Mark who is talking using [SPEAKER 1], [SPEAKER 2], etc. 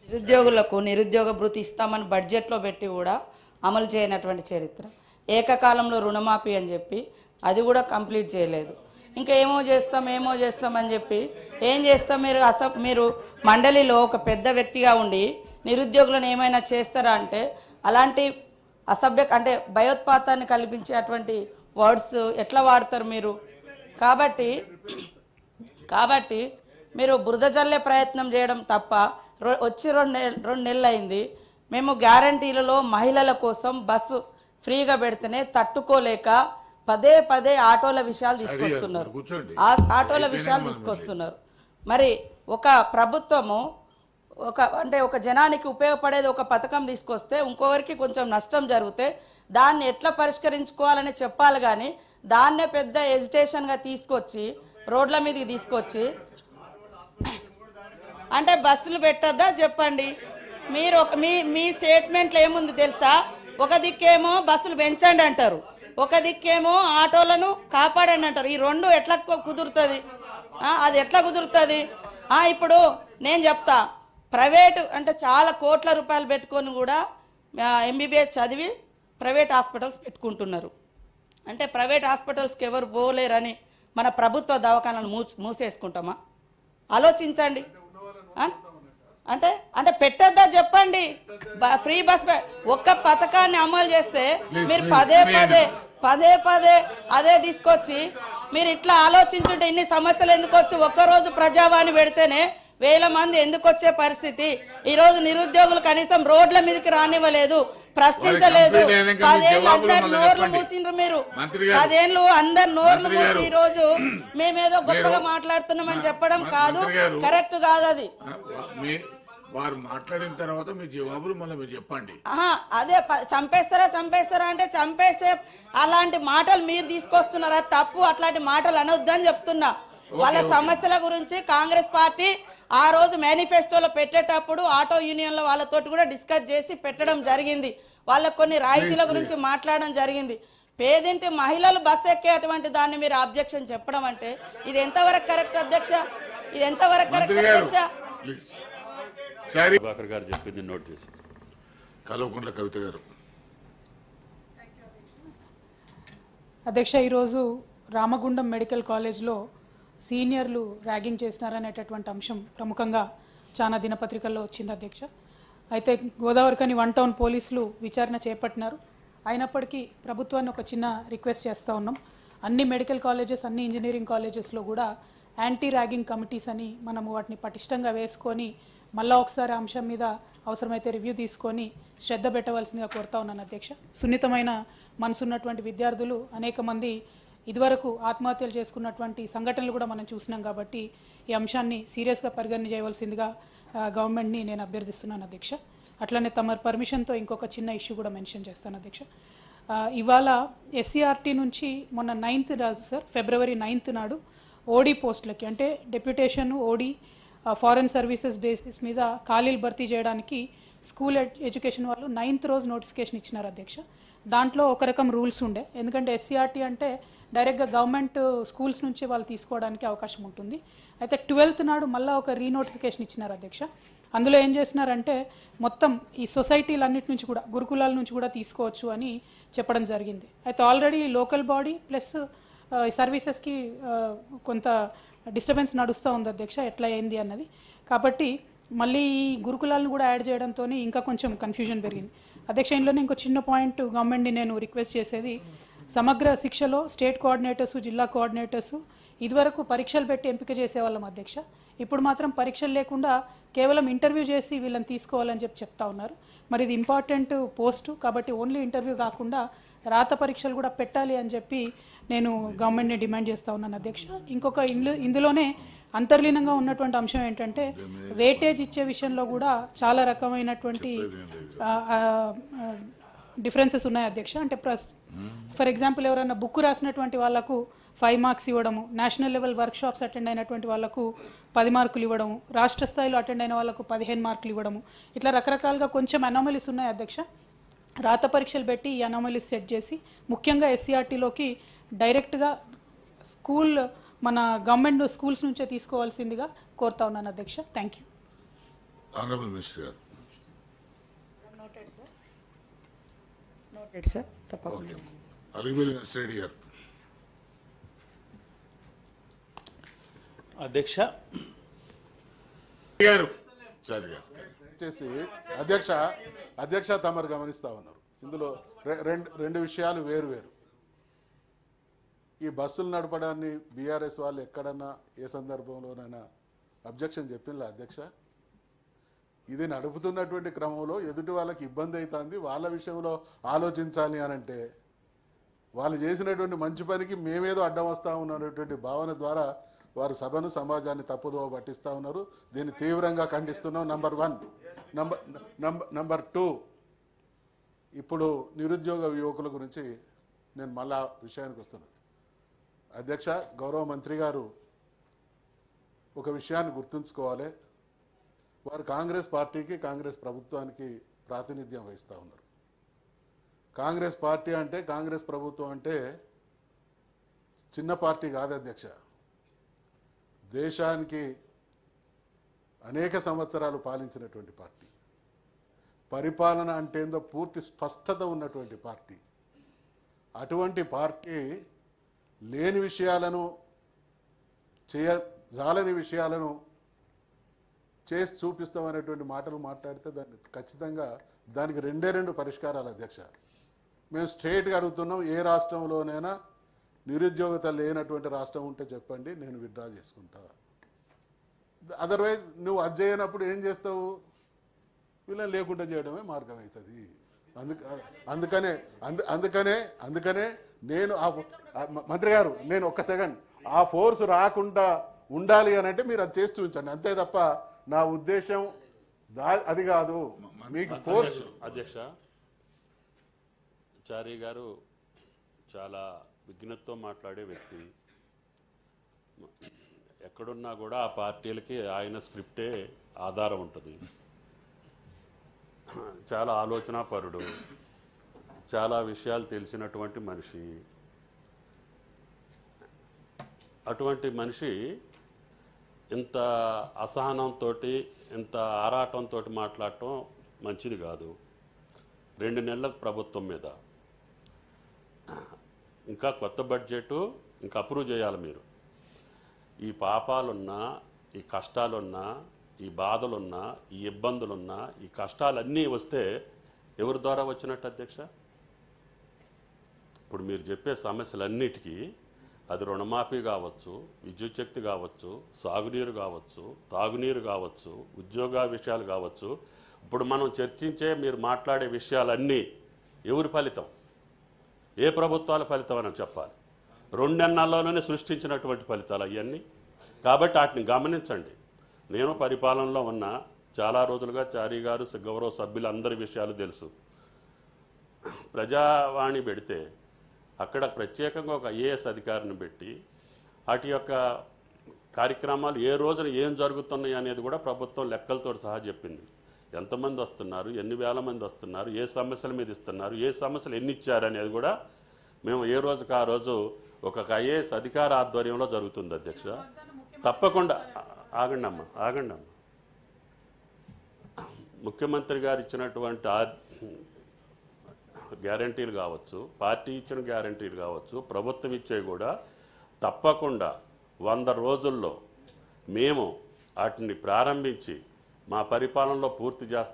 [SPEAKER 1] నిరుద్యోగులకు నిరుద్యోగ భృతి ఇస్తామని బడ్జెట్లో పెట్టి కూడా అమలు చేయనటువంటి చరిత్ర ఏకకాలంలో రుణమాఫీ అని చెప్పి అది కూడా కంప్లీట్ చేయలేదు ఇంకా ఏమో చేస్తాం ఏమో చేస్తాం అని చెప్పి ఏం చేస్తాం మీరు అస మీరు మండలిలో ఒక పెద్ద వ్యక్తిగా ఉండి నిరుద్యోగులను ఏమైనా చేస్తారా అంటే అలాంటి అసభ్య అంటే భయోత్పాతాన్ని కల్పించే అటువంటి వర్డ్స్ ఎట్లా వాడతారు మీరు కాబట్టి కాబట్టి మీరు బురద జల్లే ప్రయత్నం చేయడం తప్ప రొ- వచ్చి రెండు నె- రెండు నెలలు అయింది మేము గ్యారంటీలలో మహిళల కోసం బస్సు ఫ్రీగా పెడితేనే తట్టుకోలేక పదే పదే ఆటోల విషయాలు తీసుకొస్తున్నారు
[SPEAKER 2] కూర్చోండి.
[SPEAKER 1] ఆ ఆటోల విషయాలు తీసుకొస్తున్నారు మరి ఒక ప్రభుత్వము ఒక అంటే ఒక జనానికి ఉపయోగపడేది ఒక పథకం తీసుకొస్తే ఇంకొకరికి కొంచెం నష్టం జరిగితే దాన్ని ఎట్లా పరిష్కరించుకోవాలని చెప్పాలి కానీ దాన్నే పెద్ద ఎజిటేషన్గా తీసుకొచ్చి రోడ్ల మీదకి తీసుకొచ్చి అంటే బస్సులు పెట్టద్దా చెప్పండి మీరు ఒక మీ మీ స్టేట్మెంట్లో ఏముంది తెలుసా ఒక దిక్కేమో బస్సులు పెంచండి అంటారు ఒక దిక్కేమో ఆటోలను కాపాడండి అంటారు ఈ రెండు ఎట్లా కు- కుదురుతుంది ఆ, అది ఎట్లా కుదురుతుంది ఆ, ఇప్పుడు నేను చెప్తా ప్రైవేటు అంటే చాలా కోట్ల రూపాయలు పెట్టుకొని కూడా ఎంబీబీఎస్ చదివి ప్రైవేట్ హాస్పిటల్స్ పెట్టుకుంటున్నారు అంటే ప్రైవేట్ హాస్పిటల్స్కి ఎవరు పోలేరని మన ప్రభుత్వ దవాఖానాలు మూసి మూసేసుకుంటామా ఆలోచించండి ఆ? అంటే అంటే పెట్టద్దా చెప్పండి బ- ఫ్రీ బస్ పె- ఒక్క పథకాన్ని అమలు చేస్తే మీరు పదే పదే పదే పదే అదే తీసుకొచ్చి మీరు ఇట్లా ఆలోచించుంటే ఇన్ని సమస్యలు ఎందుకు వచ్చి ఒక్కరోజు ప్రజావాణి పెడితేనే వేల మంది ఎందుకు వచ్చే పరిస్థితి ఈ రోజు నిరుద్యోగులు కనీసం రోడ్ల మీదకి రానివ్వలేదు ప్రశ్నించలేదు
[SPEAKER 2] కంప్లీట్ అయినాక మీ
[SPEAKER 1] పదేళ్ళు
[SPEAKER 2] జవాబులు
[SPEAKER 1] అందరు
[SPEAKER 2] మళ్ళీ
[SPEAKER 1] నోర్లు
[SPEAKER 2] చెప్పండి.
[SPEAKER 1] మూసిండ్రు మీరు
[SPEAKER 2] మంత్రి గారు.
[SPEAKER 1] పదేళ్ళు అందరు నోర్లు
[SPEAKER 2] మంత్రి గారు.
[SPEAKER 1] మూసి ఈ రోజు మేమేదో గొప్పగా
[SPEAKER 2] మీరు-
[SPEAKER 1] మాట్లాడుతున్నామని చెప్పడం
[SPEAKER 2] మ-
[SPEAKER 1] కాదు
[SPEAKER 2] మంత్రి గారు.
[SPEAKER 1] కరెక్ట్ కాదు అది
[SPEAKER 2] ఆ, వా- మీ వారు మాట్లాడిన తర్వాత మీ జవాబులు మళ్ళీ మీరు చెప్పండి
[SPEAKER 1] ఆహా అదే ప- చంపేస్తారా చంపేస్తారా అంటే చంపేసే అలాంటి మాటలు మీరు తీసుకొస్తున్నారా తప్పు అట్లాంటి మాటలు అనొద్దని చెప్తున్నా వాళ్ళ సమస్యల గురించి కాంగ్రెస్ పార్టీ ఆ రోజు మేనిఫెస్టోలో పెట్టేటప్పుడు ఆటో యూనియన్ల వాళ్ళతోటి కూడా డిస్కస్ చేసి పెట్టడం జరిగింది వాళ్ళకు కొన్ని రాయితీల గురించి మాట్లాడడం జరిగింది పేదింటి మహిళలు బస్ ఎక్కేటువంటి దాన్ని మీరు అబ్జెక్షన్ చెప్పడం అంటే ఇది ఎంతవరకు కరెక్ట్ అధ్యక్ష ఇది ఎంతవరకు కరెక్ట్
[SPEAKER 2] మంత్రి గారు
[SPEAKER 1] అధ్యక్ష
[SPEAKER 2] ప్లీజ్ సారీ
[SPEAKER 3] ప్రభాకర్ గారు చెప్పింది నోట్ చేసి
[SPEAKER 2] కల్వకుంట్ల కవిత గారు
[SPEAKER 4] అధ్యక్ష ఈరోజు రామగుండం మెడికల్ కాలేజ్లో సీనియర్లు ర్యాగింగ్ చేసినారనేటటువంటి అంశం ప్రముఖంగా చాలా దినపత్రికల్లో వచ్చింది అధ్యక్ష అయితే గోదావరికని వన్ టౌన్ పోలీసులు విచారణ చేపట్టినారు అయినప్పటికీ ప్రభుత్వాన్ని ఒక చిన్న రిక్వెస్ట్ చేస్తూ ఉన్నాం అన్ని మెడికల్ కాలేజెస్ అన్ని ఇంజనీరింగ్ కాలేజెస్లో కూడా యాంటీ ర్యాగింగ్ కమిటీస్ అని మనము వాటిని పటిష్టంగా వేసుకొని మళ్ళా ఒకసారి ఆ అంశం మీద అవసరమైతే రివ్యూ తీసుకొని శ్రద్ధ పెట్టవలసిందిగా కోరుతా ఉన్నాను అధ్యక్ష సున్నితమైన మనసున్నటువంటి విద్యార్థులు అనేక మంది ఇదివరకు ఆత్మహత్యలు చేసుకున్నటువంటి సంఘటనలు కూడా మనం చూసినాం కాబట్టి ఈ అంశాన్ని సీరియస్గా పరిగణన చేయవలసిందిగా ఆ, గవర్నమెంట్ని నేను అభ్యర్థిస్తున్నాను అధ్యక్ష అట్లనే తమ పర్మిషన్తో ఇంకొక చిన్న ఇష్యూ కూడా మెన్షన్ చేస్తాను అధ్యక్ష ఆ, ఇవాళ ఎస్సీఆర్టీ నుంచి మొన్న నైన్త్ రాజు సార్ ఫిబ్రవరి నైన్త్ నాడు ఓడీ పోస్టులకి అంటే deputation OD foreign services basis మీద ఖాళీలు భర్తీ చేయడానికి స్కూల్ ఎడ్- ఎడ్యుకేషన్ వాళ్ళు నైన్త్ రోజు నోటిఫికేషన్ ఇచ్చినారు అధ్యక్ష దాంట్లో ఒక రకం రూల్స్ ఉండే ఎందుకంటే ఎస్సీఆర్టీ అంటే డైరెక్ట్గా గవర్నమెంట్ స్కూల్స్ నుంచి వాళ్ళు తీసుకోవడానికి అవకాశం ఉంటుంది అయితే ట్వెల్త్ నాడు మళ్ళీ ఒక రీనోటిఫికేషన్ ఇచ్చినారు అధ్యక్ష అందులో ఏం చేసినారంటే మొత్తం ఈ సొసైటీలన్నిటి నుంచి కూడా గురుకులాల నుంచి కూడా తీసుకోవచ్చు అని చెప్పడం జరిగింది అయితే ఆల్రెడీ లోకల్ బాడీ ప్లస్ సర్వీసెస్కి కొంత డిస్టర్బెన్స్ నడుస్తూ ఉంది అధ్యక్ష ఎట్లా అయింది అన్నది కాబట్టి మళ్ళీ ఈ గురుకులాలను కూడా యాడ్ చేయడంతో ఇంకా కొంచెం కన్ఫ్యూజన్ పెరిగింది అధ్యక్ష ఇందులోనే ఇంకో చిన్న పాయింట్ గవర్నమెంట్ని నేను రిక్వెస్ట్ చేసేది సమగ్ర శిక్షలో స్టేట్ కోఆర్డినేటర్స్ జిల్లా కోఆర్డినేటర్స్ ఇదివరకు పరీక్షలు పెట్టి ఎంపిక చేసేవాళ్ళం అధ్యక్ష ఇప్పుడు మాత్రం పరీక్షలు లేకుండా కేవలం ఇంటర్వ్యూ చేసి వీళ్ళని తీసుకోవాలని చెప్పి చెప్తా ఉన్నారు మరి ఇది ఇంపార్టెంట్ పోస్ట్ కాబట్టి ఓన్లీ ఇంటర్వ్యూ కాకుండా రాత పరీక్షలు కూడా పెట్టాలి అని చెప్పి నేను గవర్నమెంట్ని డిమాండ్ చేస్తా ఉన్నాను అధ్యక్ష ఇంకొక ఇందు ఇందులోనే అంతర్లీనంగా ఉన్నటువంటి అంశం ఏంటంటే వేటేజ్ ఇచ్చే విషయంలో కూడా చాలా రకమైనటువంటి డిఫరెన్సెస్ ఉన్నాయి అధ్యక్ష అంటే ప్లస్ ఫర్ ఎగ్జాంపుల్ ఎవరైనా బుక్ రాసినటువంటి వాళ్ళకు ఫైవ్ మార్క్స్ ఇవ్వడము national level workshops attend అయినటువంటి వాళ్ళకు పది మార్కులు ఇవ్వడము రాష్ట్ర స్థాయిలో అటెండ్ అయిన వాళ్ళకు పదిహేను మార్కులు ఇవ్వడము ఇట్లా రకరకాలుగా కొంచెం అనామలీస్ ఉన్నాయి అధ్యక్ష రాత పరీక్షలు పెట్టి ఈ అనామలీస్ సెట్ చేసి ముఖ్యంగా ఎస్సీఆర్టీలోకి డైరెక్ట్గా స్కూల్ మన గవర్నమెంట్ స్కూల్స్ నుంచే తీసుకోవాల్సిందిగా కోరుతా ఉన్నాను అధ్యక్ష థ్యాంక్ యూ
[SPEAKER 2] ఆనరబుల్ మినిస్టర్ గారు
[SPEAKER 1] నోటెడ్ సార్ నోటెడ్ సార్ తప్పకుండా
[SPEAKER 2] అలిబెల్ రెడ్డి గారు
[SPEAKER 3] అధ్యక్ష
[SPEAKER 2] గారు సరే గారు
[SPEAKER 5] చేసి అధ్యక్ష అధ్యక్ష తమరు గమనిస్తా ఉన్నారు ఇందులో రె- రెండు రెండు విషయాలు వేరు వేరు ఈ బస్సులు నడపడాన్ని బీఆర్ఎస్ వాళ్ళు ఎక్కడన్నా ఏ సందర్భంలోనైనా అబ్జెక్షన్ చెప్పిందా అధ్యక్ష ఇది నడుపుతున్నటువంటి క్రమంలో ఎదుటి వాళ్ళకి ఇబ్బంది అవుతుంది వాళ్ళ విషయంలో ఆలోచించాలి అని అంటే వాళ్ళు చేసినటువంటి మంచి పనికి మేమేదో అడ్డం వస్తా ఉన్నటువంటి భావన ద్వారా వారు సభను సమాజాన్ని తప్పుదోవ పట్టిస్తూ ఉన్నారు దీన్ని తీవ్రంగా ఖండిస్తున్నాం number one number number number two ఇప్పుడు నిరుద్యోగ యువకుల గురించి నేను మళ్ళా విషయానికి వస్తున్నాను అధ్యక్ష గౌరవ మంత్రి గారు ఒక విషయాన్ని గుర్తుంచుకోవాలి వారు కాంగ్రెస్ పార్టీకి కాంగ్రెస్ ప్రభుత్వానికి ప్రాతినిధ్యం వహిస్తూ ఉన్నారు కాంగ్రెస్ పార్టీ అంటే కాంగ్రెస్ ప్రభుత్వం అంటే చిన్న పార్టీ కాదు అధ్యక్ష దేశానికి అనేక సంవత్సరాలు పాలించినటువంటి పార్టీ పరిపాలన అంటేందో పూర్తి స్పష్టత ఉన్నటువంటి పార్టీ అటువంటి పార్టీ లేని విషయాలను చేయజాలని విషయాలను చేసి చూపిస్తామనేటువంటి మాటలు మాట్లాడితే దాన్ని ఖచ్చితంగా దానికి రెండే రెండు పరిష్కారాలు అధ్యక్ష మేము స్ట్రేట్గా అడుగుతున్నాం ఏ రాష్ట్రంలోనైనా నిరుద్యోగత లేనటువంటి రాష్ట్రం ఉంటే చెప్పండి నేను విత్డ్రా చేసుకుంటా అదర్వైజ్ నువ్వు అది చేయనప్పుడు ఏం చేస్తావు వీళ్ళని లేకుండా చేయడమే మార్గం అవుతుంది అందుక అందుకనే అందు అందుకనే అందుకనే నేను ఆ ఆ మ- మంత్రి గారు నేను ఒక్క సెకండ్ ఆ ఫోర్స్ రాకుండా ఉండాలి అని అంటే మీరు అది చేసి చూపించండి అంతే తప్ప నా ఉద్దేశం దా అది కాదు మీకు ఫోర్స్
[SPEAKER 3] అధ్యక్ష చారి గారు చాలా విఘ్నతతో మాట్లాడే వ్యక్తి ఎక్కడున్నా కూడా ఆ పార్టీలకి ఆయన స్క్రిప్టే ఆధారం ఉంటుంది చాలా ఆలోచనాపరుడు చాలా విషయాలు తెలిసినటువంటి మనిషి అటువంటి మనిషి ఇంత అసహనంతో ఇంత ఆరాటంతో మాట్లాడటం మంచిది కాదు రెండు నెలల ప్రభుత్వం మీద ఇంకా కొత్త బడ్జెట్ ఇంకా అప్రూవ్ చేయాలి మీరు ఈ పాపాలున్నా ఈ కష్టాలున్నా ఈ బాధలున్నా ఈ ఇబ్బందులున్నా ఈ కష్టాలన్నీ వస్తే ఎవరి ద్వారా వచ్చినట్టు అధ్యక్ష ఇప్పుడు మీరు చెప్పే సమస్యలన్నిటికీ అది రుణమాఫీ కావచ్చు విద్యుత్ శక్తి కావచ్చు సాగునీరు కావచ్చు తాగునీరు కావచ్చు ఉద్యోగ విషయాలు కావచ్చు ఇప్పుడు మనం చర్చించే మీరు మాట్లాడే విషయాలన్నీ ఎవరి ఫలితం ఏ ప్రభుత్వాల ఫలితం అని చెప్పాలి రెండెన్నాల్లోనే సృష్టించినటువంటి ఫలితాలు అవన్నీ కాబట్టి వాటిని గమనించండి నేను పరిపాలనలో ఉన్న చాలా రోజులుగా చారీ గారు గౌరవ సభ్యులు అందరి విషయాలు తెలుసు ప్రజావాణి పెడితే అక్కడ ప్రత్యేకంగా ఒక ఐఏఎస్ అధికారిని పెట్టి వాటి యొక్క కార్యక్రమాలు ఏ రోజున ఏం జరుగుతున్నాయి అనేది కూడా ప్రభుత్వం లెక్కలతో సహా చెప్పింది ఎంతమంది వస్తున్నారు ఎన్ని వేల మంది వస్తున్నారు ఏ సమస్యల మీద ఇస్తున్నారు ఏ సమస్యలు ఎన్ని ఇచ్చారు అనేది కూడా మేము ఏ రోజుకి ఆ రోజు ఒక ఐఏఎస్ అధికార ఆధ్వర్యంలో జరుగుతుంది అధ్యక్ష తప్పకుండా ఆ- ఆగండి అమ్మా ఆగండి అమ్మా ముఖ్యమంత్రి గారు ఇచ్చినటువంటి ఆ- గ్యారంటీలు కావచ్చు పార్టీ ఇచ్చిన గ్యారంటీలు కావచ్చు ప్రభుత్వం ఇచ్చేవి కూడా తప్పకుండా వంద రోజుల్లో మేము వాటిని ప్రారంభించి మా పరిపాలనలో పూర్తి చేస్తాం